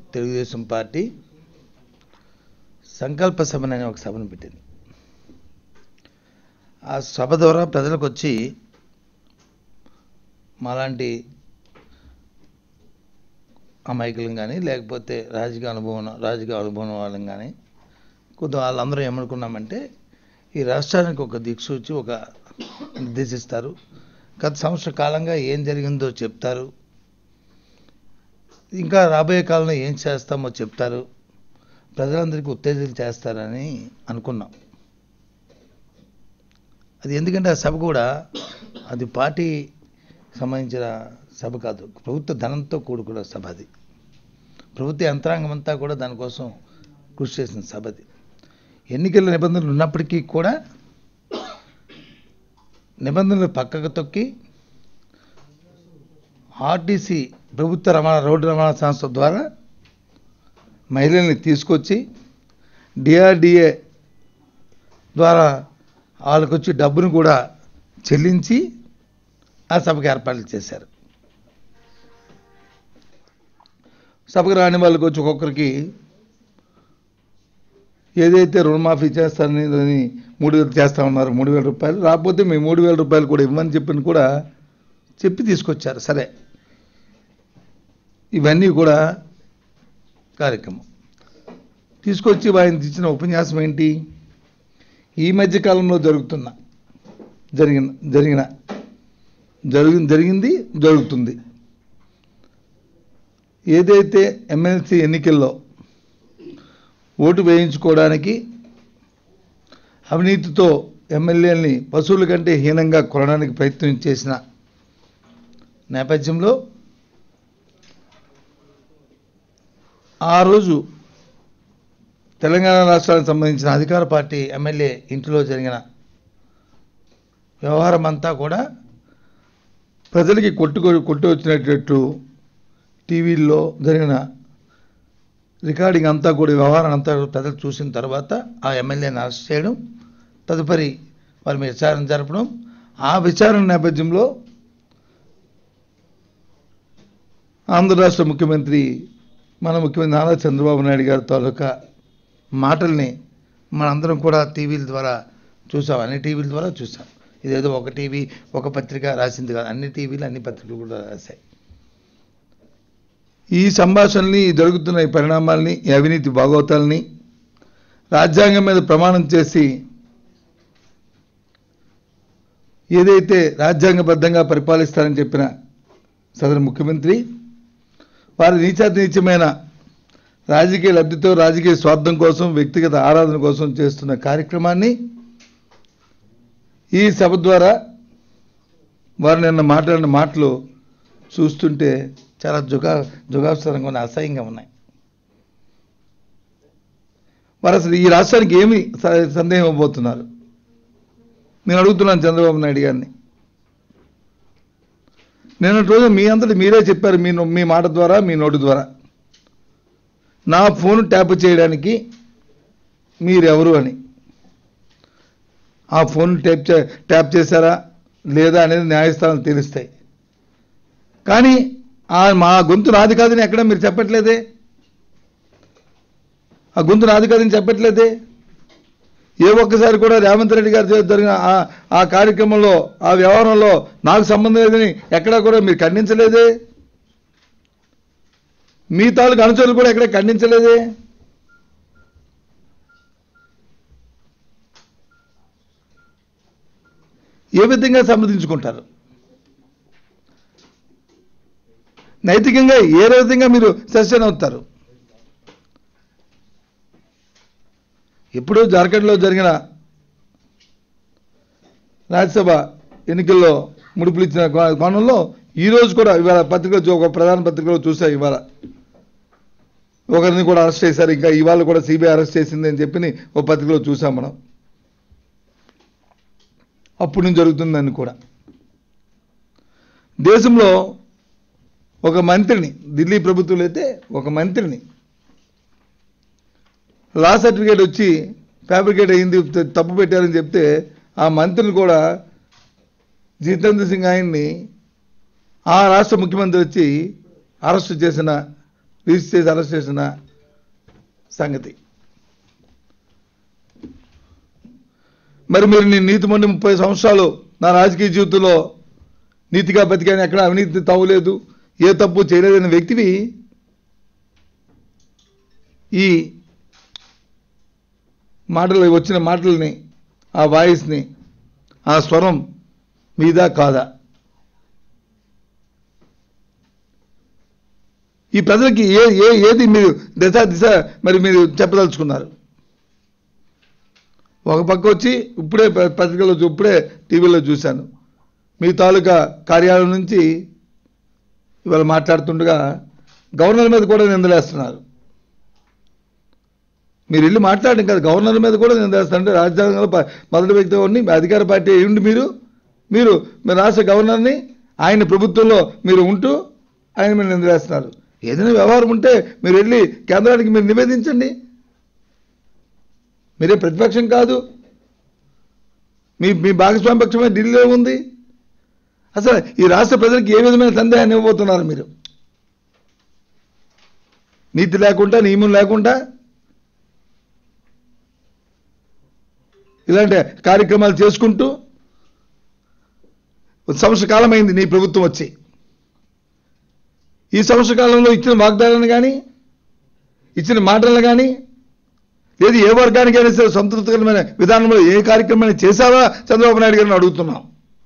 Telugu Desam party సంకల్ప సభని అనే ఒక సభను పెట్టింది ఆ సభ ద్వారా ప్రజలకు వచ్చి మాలాంటి అమాయకులను కానీ లేకపోతే రాజకీయ అనుభవం రాజకీయ అనుభవం వాళ్ళని కానీ కొంత వాళ్ళందరూ ఏమనుకున్నామంటే ఈ రాష్ట్రానికి ఒక దిక్సూచి ఒక నిర్దేశిస్తారు గత సంవత్సర కాలంగా ఏం జరిగిందో చెప్తారు ఇంకా రాబోయే కాలంలో ఏం చేస్తామో చెప్తారు ప్రజలందరికీ ఉత్తేజం చేస్తారని అనుకున్నాం అది ఎందుకంటే ఆ సభ కూడా అది పార్టీ సంబంధించిన సభ కాదు ప్రభుత్వ ధనంతో కూడుకున్న సభ అది ప్రభుత్వ యంత్రాంగం అంతా కూడా దానికోసం కృషి చేసిన సభ అది ఎన్నికల నిబంధనలు ఉన్నప్పటికీ కూడా నిబంధనలు పక్కకు తొక్కి ఆర్టీసీ ప్రభుత్వ రవాణా రోడ్డు రవాణా సంస్థ ద్వారా మహిళల్ని తీసుకొచ్చి డిఆర్డిఏ ద్వారా వాళ్ళకు వచ్చి డబ్బును కూడా చెల్లించి ఆ సభకు ఏర్పాట్లు చేశారు సభకు రాని వాళ్ళకి వచ్చి ఒక్కొక్కరికి ఏదైతే రుణమాఫీ చేస్తారని దాన్ని మూడు వేలు చేస్తా ఉన్నారు మూడు వేల రూపాయలు రాకపోతే మేము మూడు వేల రూపాయలు కూడా ఇవ్వని చెప్పిన కూడా చెప్పి తీసుకొచ్చారు సరే ఇవన్నీ కూడా కార్యక్రమం తీసుకొచ్చి ఆయన ఇచ్చిన ఉపన్యాసం ఏంటి ఈ మధ్య కాలంలో జరుగుతున్న జరిగిన జరిగిన జరిగి జరిగింది జరుగుతుంది ఏదైతే ఎమ్మెల్సీ ఎన్నికల్లో ఓటు వేయించుకోవడానికి అవినీతితో ఎమ్మెల్యేలని పశువుల కంటే హీనంగా కొనడానికి ప్రయత్నం చేసిన నేపథ్యంలో ఆ రోజు తెలంగాణ రాష్ట్రానికి సంబంధించిన అధికార పార్టీ ఎమ్మెల్యే ఇంటిలో జరిగిన వ్యవహారం అంతా కూడా ప్రజలకి కొట్టుకో కొట్టు వచ్చినట్టు టీవీల్లో జరిగిన రికార్డింగ్ అంతా కూడా ఈ వ్యవహారం అంతా కూడా ప్రజలు చూసిన తర్వాత ఆ ఎమ్మెల్యేని అరెస్ట్ చేయడం తదుపరి వారి మీద విచారణ జరపడం ఆ విచారణ నేపథ్యంలో ఆంధ్ర రాష్ట్ర ముఖ్యమంత్రి మన ముఖ్యమంత్రి నారా చంద్రబాబు నాయుడు గారి తాలూకా మాటల్ని మనందరం కూడా టీవీల ద్వారా చూసాం అన్ని టీవీల ద్వారా చూసాం ఇదేదో ఒక టీవీ ఒక పత్రిక రాసింది కాదు అన్ని టీవీలు అన్ని పత్రికలు కూడా రాశాయి ఈ సంభాషణల్ని ఈ జరుగుతున్న ఈ పరిణామాల్ని ఈ అవినీతి భాగవతాల్ని రాజ్యాంగం మీద ప్రమాణం చేసి ఏదైతే రాజ్యాంగబద్ధంగా పరిపాలిస్తారని చెప్పిన సదరు ముఖ్యమంత్రి వారి నీచాతి నీచమైన రాజకీయ లబ్ధితో రాజకీయ స్వార్థం కోసం వ్యక్తిగత ఆరాధన కోసం చేస్తున్న కార్యక్రమాన్ని ఈ సభ ద్వారా వారు నిన్న మాట్లాడిన మాటలు చూస్తుంటే చాలా జుగా జుగాప్సరంగా ఉన్నాయి అసహ్యంగా ఉన్నాయి వారు అసలు ఈ రాష్ట్రానికి ఏమి స- సందేహం ఇవ్వబోతున్నారు నేను అడుగుతున్నాను చంద్రబాబు నాయుడు గారిని నేను రోజు మీ అంతటి మీరే చెప్పారు మీ నో- మీ మాట ద్వారా మీ నోటి ద్వారా నా ఫోన్ ట్యాప్ చేయడానికి మీరెవరు అని ఆ ఫోన్ ట్యాప్ చే ట్యాప్ చేశారా లేదా అనేది న్యాయస్థానం తెలుస్తాయి కానీ ఆ మా గొంతు నాది కాదని ఎక్కడ మీరు చెప్పట్లేదే ఆ గొంతు నాది కాదని చెప్పట్లేదే ఏ ఒక్కసారి కూడా రేవంత్ రెడ్డి గారి చేత జరిగిన ఆ- ఆ కార్యక్రమంలో ఆ వ్యవహారంలో నాకు సంబంధం లేదని ఎక్కడా కూడా మీరు ఖండించలేదే మీ తాలూకు అనుచరులు కూడా ఎక్కడ ఖండించలేదే ఏ విధంగా సమర్థించుకుంటారు నైతికంగా ఏ విధంగా మీరు సస్టైన్ అవుతారు ఇప్పుడు జార్ఖండ్లో జరిగిన రాజ్యసభ ఎన్నికల్లో ముడుపులు ఇచ్చిన కో- కోణంలో ఈ రోజు కూడా ఇవాళ పత్రికలో చూ- ఒక ప్రధాన పత్రికలో చూసా ఇవాళ ఒకరిని కూడా అరెస్ట్ చేశారు ఇంకా ఇవాళ కూడా సిబిఐ అరెస్ట్ చేసింది అని చెప్పి ఒక పత్రికలో చూసాం మనం అప్పుడు నుంచి జరుగుతుందని కూడా దేశంలో ఒక మంత్రిని ఢిల్లీ ప్రభుత్వంలో అయితే ఒక మంత్రిని లా సర్టిఫికేట్ వచ్చి ఫ్యాబ్రికేట్ అయింది త- తప్పు పెట్టారని చెప్తే ఆ మంత్రిని కూడా జితేంద్ర సింగ్ ఆయన్ని ఆ రాష్ట్ర ముఖ్యమంత్రి వచ్చి అరెస్ట్ చేసిన రిజిస్టర్ చేసి అరెస్ట్ చేసిన సంగతి మరి మీరు నేను నీతి మొండి ముప్పై సంవత్సరాలు నా రాజకీయ జీవితంలో నీతిగా బతికాను ఎక్కడ అవినీతి తవ్వలేదు ఏ తప్పు చేయలేదనే వ్యక్తివి ఈ మాటలు వచ్చిన మాటల్ని ఆ వాయిస్ని ఆ స్వరం మీద కాదా ఈ ప్రజలకి ఏ ఏ ఏది మీరు దశ దిశ మరి మీరు చెప్పదలుచుకున్నారు ఒక పక్క వచ్చి ఇప్పుడే ప- పత్రికలో చూ- ఇప్పుడే టీవీలో చూశాను మీ తాలూకా కార్యాలయం నుంచి ఇవాళ మాట్లాడుతుండగా గవర్నర్ మీద కూడా నిందలేస్తున్నారు మీరు వెళ్ళి మాట్లాడడం కదా గవర్నర్ మీద కూడా నిందేస్తారంటే రాజ్యాంగంలో ప- మొదటి వ్యక్తి ఉండి మీ అధికార పార్టీ అయ్యుండి మీరు మీరు మీరు రాష్ట్ర గవర్నర్ని ఆయన ప్రభుత్వంలో మీరు ఉంటూ ఆయన మీరు నిందలేస్తున్నారు ఏదైనా వ్యవహారం ఉంటే మీరు వెళ్ళి కేంద్రానికి మీరు నివేదించండి మీరే ప్రతిపక్షం కాదు మీ మీ భాగస్వామ్య పక్షమే ఢిల్లీలో ఉంది అసలు ఈ రాష్ట్ర ప్రజలకు ఏ విధమైన సందేహాన్ని ఇవ్వబోతున్నారు మీరు నీతి లేకుండా నియమం లేకుండా ఇలాంటి కార్యక్రమాలు చేసుకుంటూ ఒక సంవత్సర కాలం అయింది నీ ప్రభుత్వం వచ్చి ఈ సంవత్సర కాలంలో ఇచ్చిన వాగ్దానాలను కానీ ఇచ్చిన మాటలను కానీ లేదు ఏ వర్గానికైనా సరే సంతృప్తికరమైన విధానంలో ఏ కార్యక్రమాన్ని చేశావా చంద్రబాబు నాయుడు గారిని అడుగుతున్నాం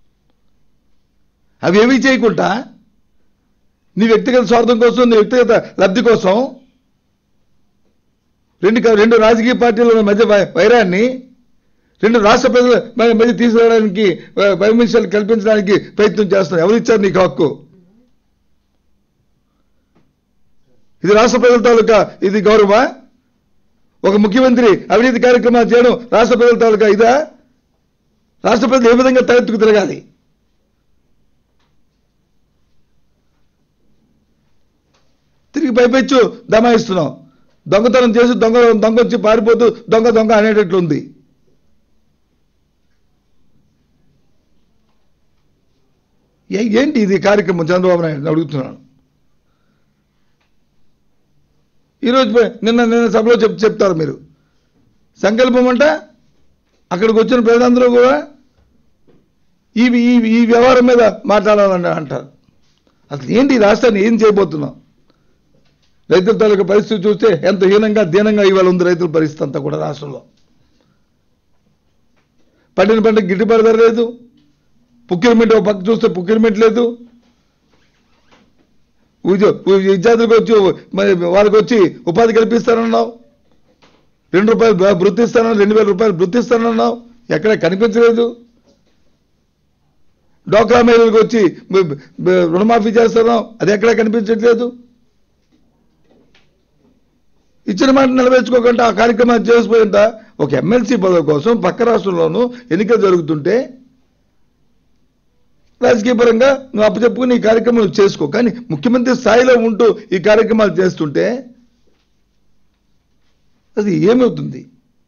అవి ఏమీ చేయకుండా నీ వ్యక్తిగత స్వార్థం కోసం నీ వ్యక్తిగత లబ్ధి కోసం రెండు క- రెండు రాజకీయ పార్టీల మధ్య వై- వైరాన్ని రెండు రాష్ట్ర ప్రజల మ- మధ్య తీసుకురావడానికి వ- వైమనస్యాలు కల్పించడానికి ప్రయత్నం చేస్తున్నారు ఎవరు ఇచ్చారు నీకు హక్కు ఇది రాష్ట్ర ప్రజల తాలూకా ఇది గౌరవమా ఒక ముఖ్యమంత్రి అవినీతి కార్యక్రమాలు చేయడం రాష్ట్ర ప్రజల తాలూకా ఇదా రాష్ట్ర ప్రజలు ఏ విధంగా తలెత్తుకు తిరగాలి తిరిగి పైపెచ్చు దమాయిస్తున్నాం దొంగతనం చేసి దొంగ దొంగ వచ్చి పారిపోతూ దొంగ దొంగ అనేటట్లుంది ఏ- ఏంటి ఇది కార్యక్రమం చంద్రబాబు నాయుడు అడుగుతున్నాను ఈరోజు ప- నిన్న నిన్న సభలో చెప్ చెప్తారు మీరు సంకల్పం అంట అక్కడికి వచ్చిన ప్రజలందరూ కూడా ఈ ఈ ఈ వ్యవహారం మీద మాట్లాడాలని అంటారు అసలు ఏంటి ఈ రాష్ట్రాన్ని ఏం చేయబోతున్నాం రైతుల తాలూకా పరిస్థితి చూస్తే ఎంత హీనంగా దీనంగా ఇవాళ ఉంది రైతుల పరిస్థితి అంతా కూడా రాష్ట్రంలో పండిన పంట గిట్టుబాటు ధర లేదు పుక్కిరిమెంట్ ఒక పక్క చూస్తే పుక్కిరిమెంట్ లేదు ఉద్యో- ఉ- విద్యార్థులకు వచ్చి మరి వాళ్ళకి వచ్చి ఉపాధి కల్పిస్తానన్నావు రెండు రూపాయలు బ- వృత్తి ఇస్తానన్నావు రెండు వేల రూపాయలు వృత్తి ఇస్తానన్నావు ఎక్కడ కనిపించలేదు డోక్రా మహిళలకు వచ్చి బ- బ- రుణమాఫీ చేస్తున్నావు అది ఎక్కడ కనిపించట్లేదు ఇచ్చిన మాట నిలబెచ్చుకోకుండా ఆ కార్యక్రమాన్ని చేసిపోయింట ఒక ఎమ్మెల్సీ పదవి కోసం పక్క రాష్ట్రంలోనూ ఎన్నికలు జరుగుతుంటే రాజకీయ పరంగా నువ్వు అప్పచెప్పుకుని ఈ కార్యక్రమం నువ్వు చేసుకో కానీ ముఖ్యమంత్రి స్థాయిలో ఉంటూ ఈ కార్యక్రమాలు చేస్తుంటే అది ఏమవుతుంది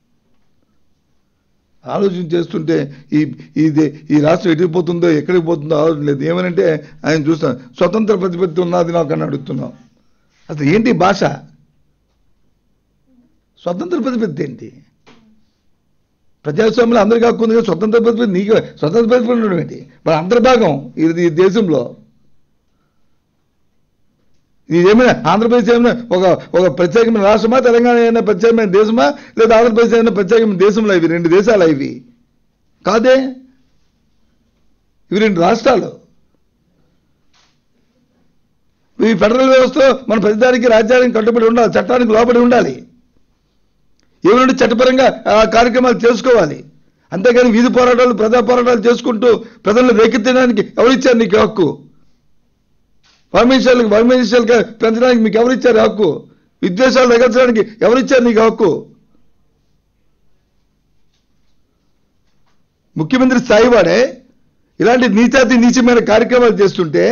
ఆలోచన చేస్తుంటే ఈ ఇది ఈ రాష్ట్రం ఎటుకు పోతుందో ఎక్కడికి పోతుందో ఆలోచన లేదు ఏమనంటే ఆయన చూస్తాం స్వతంత్ర ప్రతిపత్తి ఉన్నది నాకు అని అడుగుతున్నాం అసలు ఏంటి ఈ భాష స్వతంత్ర ప్రతిపత్తి ఏంటి ప్రజాస్వామ్యంలో అందరికీ హక్కు ఉంది కదా, స్వతంత్ర ప్రతిపత్తి నీకు స్వతంత్ర ప్రతిపత్తి ఉండడం ఏంటి మన అంతర్భాగం ఇది ఈ దేశంలో ఇది ఏమైనా ఆంధ్రప్రదేశ్ ఏమైనా ఒక ఒక ప్రత్యేకమైన రాష్ట్రమా తెలంగాణ ఏమైనా ప్రత్యేకమైన దేశమా లేదా ఆంధ్రప్రదేశ్ ఏమైనా ప్రత్యేకమైన దేశంలో ఇవి రెండు దేశాలు ఇవి కాదే ఇవి రెండు రాష్ట్రాలు ఈ ఫెడరల్ వ్యవస్థలో మన ప్రతిదానికి రాజ్యానికి కట్టుబడి ఉండాలి చట్టానికి లోబడి ఉండాలి ఏమైనా చట్టపరంగా ఆ కార్యక్రమాలు చేసుకోవాలి అంతేగాని వీధి పోరాటాలు ప్రజా పోరాటాలు చేసుకుంటూ ప్రజలను రేకెత్తడానికి ఎవరిచ్చారు నీకు హక్కు వైమేషాలకు వైమేషాలు పెంచడానికి మీకు ఎవరిచ్చారు హక్కు విద్వేషాలు తగ్గించడానికి ఎవరిచ్చారు నీకు హక్కు ముఖ్యమంత్రి స్థాయి వాడే ఇలాంటి నీచాతి నీచమైన కార్యక్రమాలు చేస్తుంటే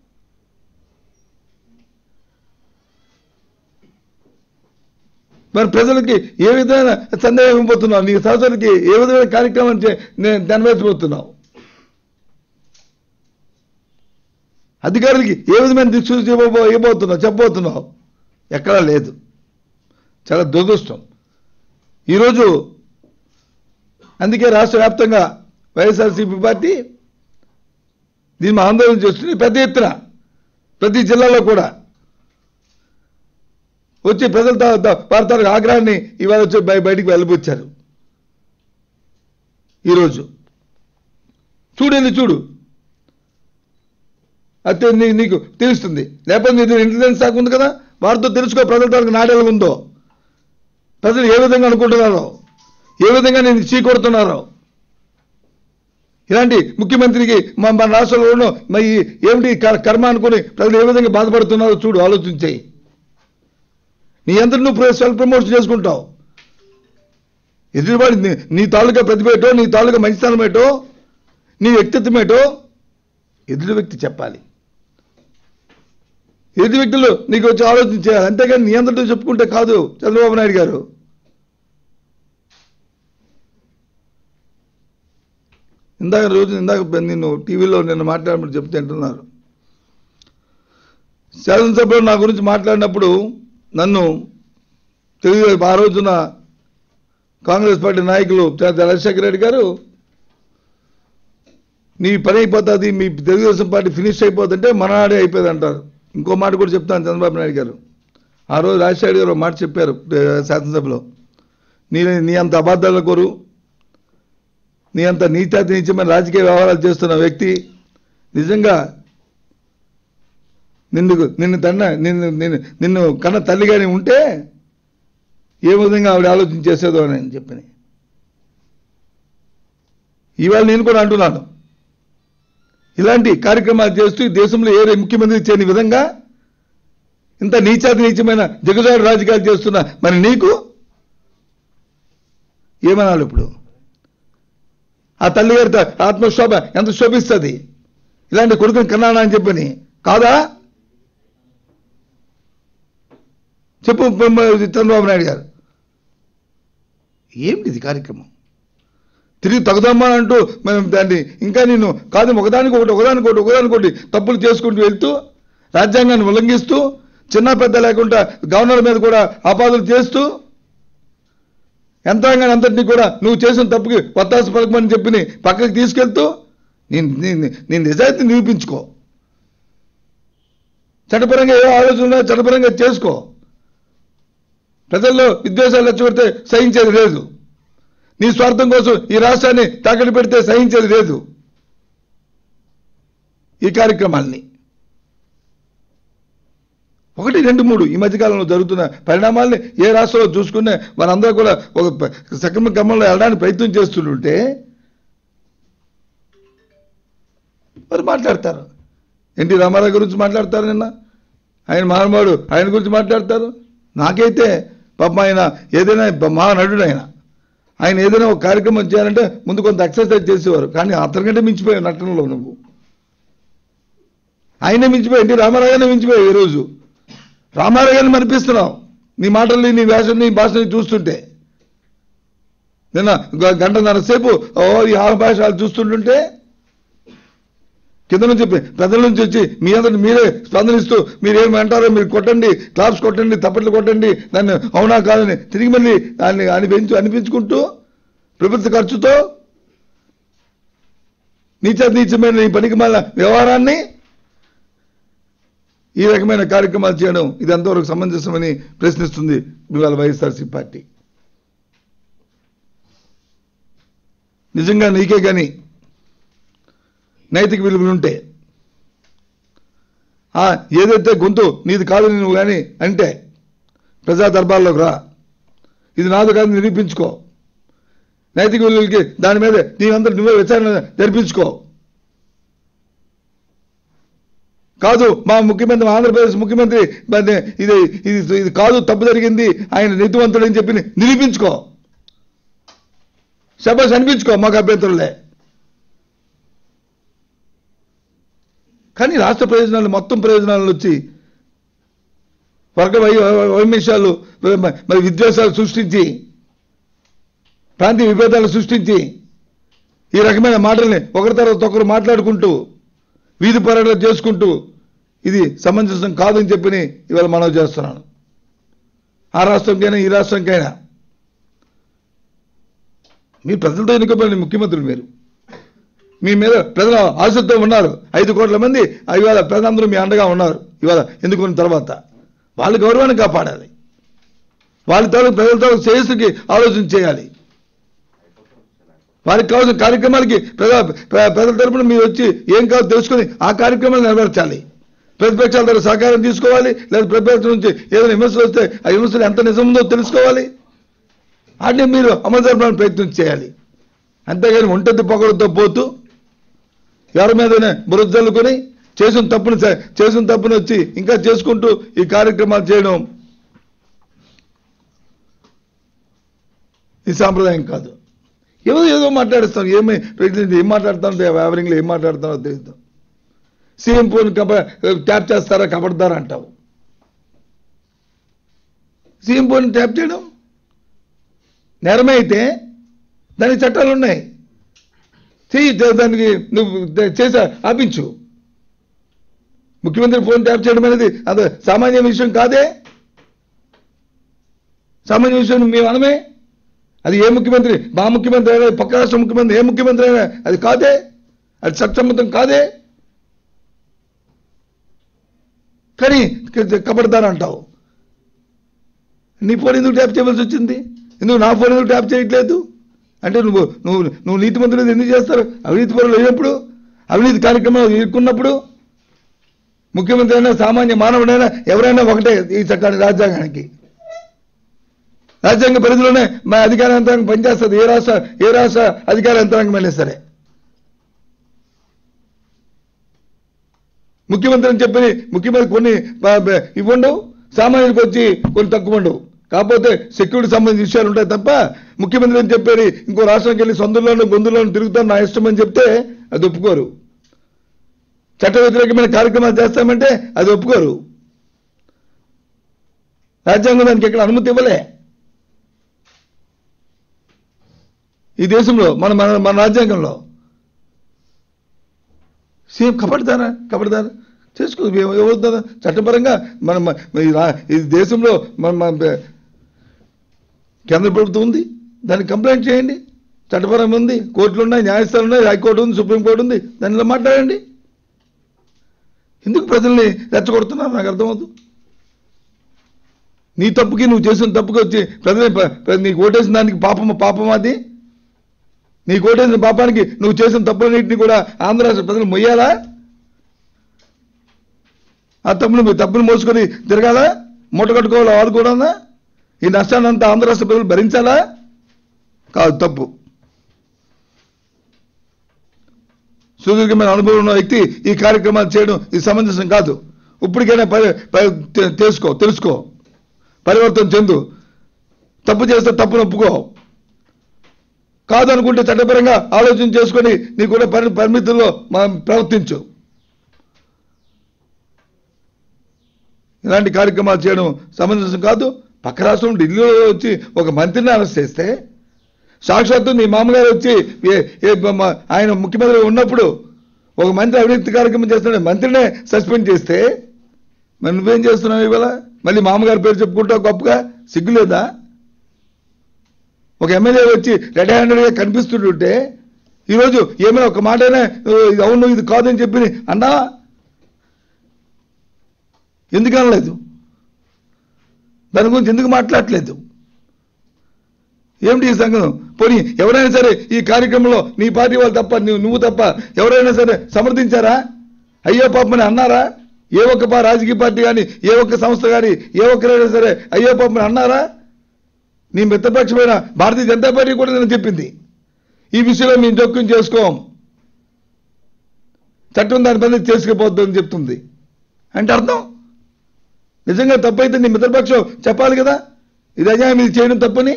మరి ప్రజలకి ఏ విధమైన సందేహం ఇవ్వబోతున్నావు నీ సహచరులకి ఏ విధమైన కార్యక్రమం చే- నే- నెరవేర్చబోతున్నావు అధికారులకి ఏ విధమైన దిక్సూచి ఇవ్వబో ఇవ్వబోతున్నావు చెప్పబోతున్నావు ఎక్కడా లేదు చాలా దురదృష్టం ఈరోజు అందుకే రాష్ట్ర వ్యాప్తంగా వైఎస్ఆర్సీపీ పార్టీ దీన్ని ఆందోళన చేస్తుంది పెద్ద ఎత్తున ప్రతి జిల్లాలో కూడా వచ్చి ప్రజలతో వారి ఆగ్రహాన్ని ఇవాళ వచ్చి బయ- బయటికి వెళ్ళబుచ్చారు ఈరోజు చూడండి చూడు అయితే నీ నీకు తెలుస్తుంది లేకపోతే నీకు ఇంటెలిజెన్స్ శాఖ ఉంది కదా వారితో తెలుసుకో ప్రజల తాలూకు నాడేలా ఉందో ప్రజలు ఏ విధంగా అనుకుంటున్నారో ఏ విధంగా నేను చీకొడుతున్నారో ఇలాంటి ముఖ్యమంత్రికి మా మన రాష్ట్రంలోనూ మరి ఏమిటి కర్- కర్మ అనుకుని ప్రజలు ఏ విధంగా బాధపడుతున్నారో చూడు ఆలోచించాయి నీ ఎంత నువ్వు సెల్ఫ్ ప్రమోషన్ చేసుకుంటావు ఎదురువాడి నీ- నీ తాలూకా ప్రతిభ ఏటో నీ తాలూకా మంచితనం ఏటో నీ వ్యక్తిత్వం ఏటో ఎదురు వ్యక్తి చెప్పాలి ఎదురు వ్యక్తులు నీకు వచ్చి ఆలోచన చేయాలి అంతేగాని నీ అందరితో చెప్పుకుంటే కాదు చంద్రబాబు నాయుడు గారు ఇందాక రోజు ఇందాక నిన్ను టీవీలో నిన్న మాట్లాడినప్పుడు చెప్తే అంటున్నారు శాసనసభలో నా గురించి మాట్లాడినప్పుడు నన్ను తెలుగు ఆ రోజున కాంగ్రెస్ పార్టీ నాయకులు రాజశేఖర రెడ్డి గారు నీ పని అయిపోతుంది మీ తెలుగుదేశం పార్టీ ఫినిష్ అయిపోతుంటే మననాడే అయిపోయింది అంటారు ఇంకో మాట కూడా చెప్తాను చంద్రబాబు నాయుడు గారు ఆ రోజు రాజశేఖర గారు ఒక మాట చెప్పారు ఏ, శాసనసభలో నీ నీ అంత అబద్ధాల కోరు నీ అంత నీచాతి నీచమైన రాజకీయ వ్యవహారాలు చేస్తున్న వ్యక్తి నిజంగా నిన్ను నిన్ను తన్న నిన్ను నిన్ను నిన్ను కన్న తల్లిగానే ఉంటే ఏ విధంగా ఆవిడ ఆలోచన చేసేదో అని ఆయన చెప్పిన ఇవాళ నేను కూడా అంటున్నాను ఇలాంటి కార్యక్రమాలు చేస్తూ ఈ దేశంలో ఏ ముఖ్యమంత్రి చేయని విధంగా ఇంత నీచాతి నీచమైన దిగజాడు రాజకీయాలు చేస్తున్న మరి నీకు ఏమనాలి ఇప్పుడు ఆ తల్లిగారి త- ఆత్మశోభ ఎంత శోభిస్తుంది ఇలాంటి కొడుకుని కన్నానా అని చెప్పని కాదా చెప్పు ప- మ- చంద్రబాబు నాయుడు గారు ఏమిటి ఇది కార్యక్రమం తిరిగి తగుదమ్మా అంటూ మనం దాన్ని ఇంకా నేను కాదు ఒకదానికి ఒకటి ఒకదానికి ఒకటి ఒకదానికి ఒకటి తప్పులు చేసుకుంటూ వెళ్తూ రాజ్యాంగాన్ని ఉల్లంఘిస్తూ చిన్న పెద్ద లేకుండా గవర్నర్ మీద కూడా ఆపాదనలు చేస్తూ యంత్రాంగాన్ని అంతటినీ కూడా నువ్వు చేసిన తప్పుకి వత్తాసు పలకమని చెప్పి పక్కకి తీసుకెళ్తూ నేను నేను- నేను నిజాయితీ నిరూపించుకో చట్టపరంగా ఏ ఆలోచన ఉన్నా చట్టపరంగా చేసుకో ప్రజల్లో విద్వేషాలు రెచ్చగొడితే సహించేది లేదు నీ స్వార్థం కోసం ఈ రాష్ట్రాన్ని తాకట్టు పెడితే సహించేది లేదు ఈ కార్యక్రమాల్ని ఒకటి రెండు మూడు ఈ మధ్యకాలంలో జరుగుతున్న పరిణామాల్ని ఏ రాష్ట్రంలో చూసుకునే వారందరూ కూడా ఒక ప- సక్రమ క్రమంలో వెళ్ళడానికి ప్రయత్నం చేస్తుంటే మరి మాట్లాడతారు ఎన్టీ రామారావు గురించి మాట్లాడతారు నిన్న ఆయన మహానుభావుడు ఆయన గురించి మాట్లాడతారు నాకైతే పాపం ఆయన ఏదైనా బ- మహానటుడు ఆయన ఆయన ఏదైనా ఒక కార్యక్రమం చేయాలంటే ముందు కొంత ఎక్సర్సైజ్ చేసేవారు కానీ అతనికంటే మించిపోయావు నటనలో నువ్వు ఆయనే మించిపోయి ఎన్టీ రామారావు గారినే మించిపోయావు ఈరోజు రామారావు గారిని మనిపిస్తున్నావు నీ మాటల్ని నీ వేషం నీ భాషని చూస్తుంటే నిన్న గ- గంటన్నర సేపు ఓ ఈ ఆరు భాషలు చూస్తుంటుంటే కింద నుంచి పె- ప్రజల నుంచి వచ్చి మీ అందరిని మీరే స్పందనిస్తూ మీరు ఏమి అంటారో మీరు కొట్టండి క్లాప్స్ కొట్టండి తప్పట్లు కొట్టండి దాన్ని అవునా కాదని తిరిగి మళ్ళీ దాన్ని అనిపించు అనిపించుకుంటూ ప్రభుత్వ ఖర్చుతో నీచ నీచమైన ఈ పనికి మళ్ళా వ్యవహారాన్ని ఈ రకమైన కార్యక్రమాలు చేయడం ఇది ఎంతవరకు సమంజసమని ప్రశ్నిస్తుంది ఇవాళ వైఎస్ఆర్సీ పార్టీ నిజంగా నీకే కానీ నైతిక విలువలు ఉంటే ఆ ఏదైతే గొంతు నీది కాదని నువ్వు కానీ అంటే ప్రజా దర్బార్లోకి రా ఇది నాది కాదు నిరూపించుకో నైతిక విలువలకి దాని మీద నీవంతా నువ్వే విచారణ జరిపించుకో కాదు మా ముఖ్యమంత్రి మా ఆంధ్రప్రదేశ్ ముఖ్యమంత్రి మరి ఇది ఇది ఇది కాదు తప్పు జరిగింది ఆయన నీతివంతుడని చెప్పి నిరూపించుకో శబాష్ అనిపించుకో మాకు అభ్యంతరులే కానీ రాష్ట్ర ప్రయోజనాలు మొత్తం ప్రయోజనాలు వచ్చి వర్గ వై వైమిషాలు మరి విద్వేషాలు సృష్టించి ప్రాంతీయ విభేదాలు సృష్టించి ఈ రకమైన మాటల్ని ఒకరి తర్వాత ఒకరు మాట్లాడుకుంటూ వీధి పోరాటాలు చేసుకుంటూ ఇది సమంజసం కాదని చెప్పి ఇవాళ మనవి చేస్తున్నాను ఆ రాష్ట్రంకైనా ఈ రాష్ట్రంకైనా మీరు ప్రజలతో ఎన్నుకోబడిన ముఖ్యమంత్రులు మీరు మీ మీద ప్రజల ఆశతో ఉన్నారు ఐదు కోట్ల మంది ఇవాళ ప్రజలందరూ మీ అండగా ఉన్నారు ఇవాళ ఎన్నుకున్న తర్వాత వాళ్ళ గౌరవాన్ని కాపాడాలి వాళ్ళ తాలూకు ప్రజల తాలూకు శ్రేయస్సుకి ఆలోచన చేయాలి వారికి కావాల్సిన కార్యక్రమాలకి ప్రజా ప్ర- ప్రజల తరపున మీరు వచ్చి ఏం కావాలో తెలుసుకొని ఆ కార్యక్రమాలు నెరవేర్చాలి ప్రతిపక్షాల ద్వారా సహకారం తీసుకోవాలి లేదా ప్రతిపక్షం నుంచి ఏదైనా విమర్శలు వస్తే ఆ విమర్శలు ఎంత నిజం ఉందో తెలుసుకోవాలి వాటిని మీరు అమలు జరపడానికి ప్రయత్నం చేయాలి అంతేగాని ఒంటెత్తి పొగలతో పోతూ ఎవరి మీదనే బురద చల్లుకొని చేసిన తప్పును చే- చేసిన తప్పును వచ్చి ఇంకా చేసుకుంటూ ఈ కార్యక్రమాలు చేయడం ఈ సాంప్రదాయం కాదు ఏదో ఏదో మాట్లాడిస్తాం ఏమి ప్రెసిడెంట్ ఏం మాట్లాడుతాను వ్యావరింగ్లో ఏం మాట్లాడుతానో తెలియదు సీఎం ఫోన్ కబ ట్యాప్ చేస్తారా కబడతారా అంటావు సీఎం ఫోన్ ట్యాప్ చేయడం నేరమే అయితే దానికి చట్టాలు ఉన్నాయి చెయ్యి దా- దానికి నువ్వు ద- చేసా ఆపించు ముఖ్యమంత్రి ఫోన్ ట్యాప్ చేయడం అనేది అది సామాన్య విషయం కాదే సామాన్య విషయం మేము అనమే అది ఏ ముఖ్యమంత్రి మా ముఖ్యమంత్రి అయినా పక్క రాష్ట్ర ముఖ్యమంత్రి ఏ ముఖ్యమంత్రి అయినా అది కాదే అది చట్టసమ్మతం కాదే కానీ కబడతారు అంటావు నీ ఫోన్ ఎందుకు ట్యాప్ చేయవలసి వచ్చింది ఎందుకు నా ఫోన్ ఎందుకు ట్యాప్ చేయట్లేదు అంటే నువ్వు నువ్వు నువ్వు నీతి మంత్రులు ఎందుకు చేస్తారు అవినీతి పరులు అయినప్పుడు అవినీతి కార్యక్రమాలు ఇరుక్కున్నప్పుడు ముఖ్యమంత్రి అయినా సామాన్య మానవుడైనా ఎవరైనా ఒకటే ఈ చట్టానికి రాజ్యాంగానికి రాజ్యాంగ పరిధిలోనే మా అధికార యంత్రాంగం పనిచేస్తుంది ఏ రాష్ట్ర ఏ రాష్ట్ర అధికార యంత్రాంగం అయినా సరే ముఖ్యమంత్రి అని చెప్పి ముఖ్యమంత్రి కొన్ని బ- బ- ఇవి ఉండవు సామాన్యులకు వచ్చి కొన్ని తక్కువ ఉండవు కాకపోతే సెక్యూరిటీ సంబంధించిన విషయాలు ఉంటాయి తప్ప ముఖ్యమంత్రి అని చెప్పేది ఇంకో రాష్ట్రానికి వెళ్ళి సొందుల్లోనూ గొంతుల్లోనూ తిరుగుతాను నా ఇష్టం అని చెప్తే అది ఒప్పుకోరు చట్ట వ్యతిరేకమైన కార్యక్రమాలు చేస్తామంటే అది ఒప్పుకోరు రాజ్యాంగం దానికి ఎక్కడ అనుమతి ఇవ్వలే ఈ దేశంలో మన మన మన రాజ్యాంగంలో సీఎం కబడతారా కబడతారా చేసుకో ఎవ- ఎవరుతారా చట్టపరంగా మన మన- ఈ రా- ఈ దేశంలో మన మన బ- కేంద్ర ప్రభుత్వం ఉంది దాన్ని కంప్లైంట్ చేయండి చట్టపరం ఉంది కోర్టులు ఉన్నాయి న్యాయస్థానం ఉన్నాయి హైకోర్టు ఉంది సుప్రీంకోర్టు ఉంది దానిలో మాట్లాడండి ఎందుకు ప్రజల్ని రెచ్చగొడుతున్నారు నాకు అర్థమవుతుంది నీ తప్పుకి నువ్వు చేసిన తప్పుకి వచ్చి ప్రజలు ప- ప్ర- నీకు ఓటేసిన దానికి పాపం పాపం అది నీకు ఓటేసిన పాపానికి నువ్వు చేసిన తప్పులన్నింటినీ కూడా ఆంధ్ర రాష్ట్ర ప్రజలు మొయ్యాలా ఆ తప్పును మీ తప్పును మోసుకొని తిరగాలా మూట కట్టుకోవాలా వాళ్ళు కూడా ఈ నష్టాన్ని అంతా ఆంధ్ర రాష్ట్ర ప్రజలు భరించాలా కాదు తప్పు సుదీర్ఘమైన అనుభవం ఉన్న వ్యక్తి ఈ కార్యక్రమాలు చేయడం ఇది సమంజసం కాదు ఇప్పటికైనా పరి పరి- తె- తెలుసుకో తెలుసుకో పరివర్తన చెందు తప్పు చేస్తే తప్పును ఒప్పుకో కాదనుకుంటే చట్టపరంగా ఆలోచన చేసుకొని నీ కూడా పరి పరిమితుల్లో మనం ప్రవర్తించు ఇలాంటి కార్యక్రమాలు చేయడం సమంజసం కాదు పక్క రాష్ట్రం ఢిల్లీలో వచ్చి ఒక మంత్రిని అరెస్ట్ చేస్తే సాక్షాత్తు నీ మామగారు వచ్చి ఏ- ఏ మ- ఆయన ముఖ్యమంత్రి ఉన్నప్పుడు ఒక మంత్రి అవినీతి కార్యక్రమం చేస్తున్నాడు మంత్రినే సస్పెండ్ చేస్తే మరి నువ్వేం చేస్తున్నావు ఇవాళ మళ్ళీ మామగారి పేరు చెప్పుకుంటావు గొప్పగా సిగ్గులేదా ఒక ఎమ్మెల్యే వచ్చి రెడ్ హ్యాండెడ్గా కనిపిస్తుంటుంటే ఈరోజు ఏమైనా ఒక మాటైనా "ఓ, ఇది అవును ఇది కాదని చెప్పి అన్నా ఎందుకు అనలేదు దాని గురించి ఎందుకు మాట్లాడట్లేదు ఏమిటి ఈ సంగతం పోనీ ఎవరైనా సరే ఈ కార్యక్రమంలో నీ పార్టీ వాళ్ళు తప్ప నువ్వు నువ్వు తప్ప ఎవరైనా సరే సమర్థించారా అయ్యో పాపమని అన్నారా ఏ ఒక్క పా- రాజకీయ పార్టీ కానీ ఏ ఒక్క సంస్థ కానీ ఏ ఒక్కరైనా సరే అయ్యో పాపమని అన్నారా నీ మిత్రపక్షమైన భారతీయ జనతా పార్టీ కూడా నేను చెప్పింది ఈ విషయంలో మేము జోక్యం చేసుకోం చట్టం దాని పని చేసుకుపోతుందని చెప్తుంది అంటే అర్థం నిజంగా తప్పైతే నీ మిత్రపక్షం చెప్పాలి కదా ఇది అన్యాయం ఇది చేయడం తప్పని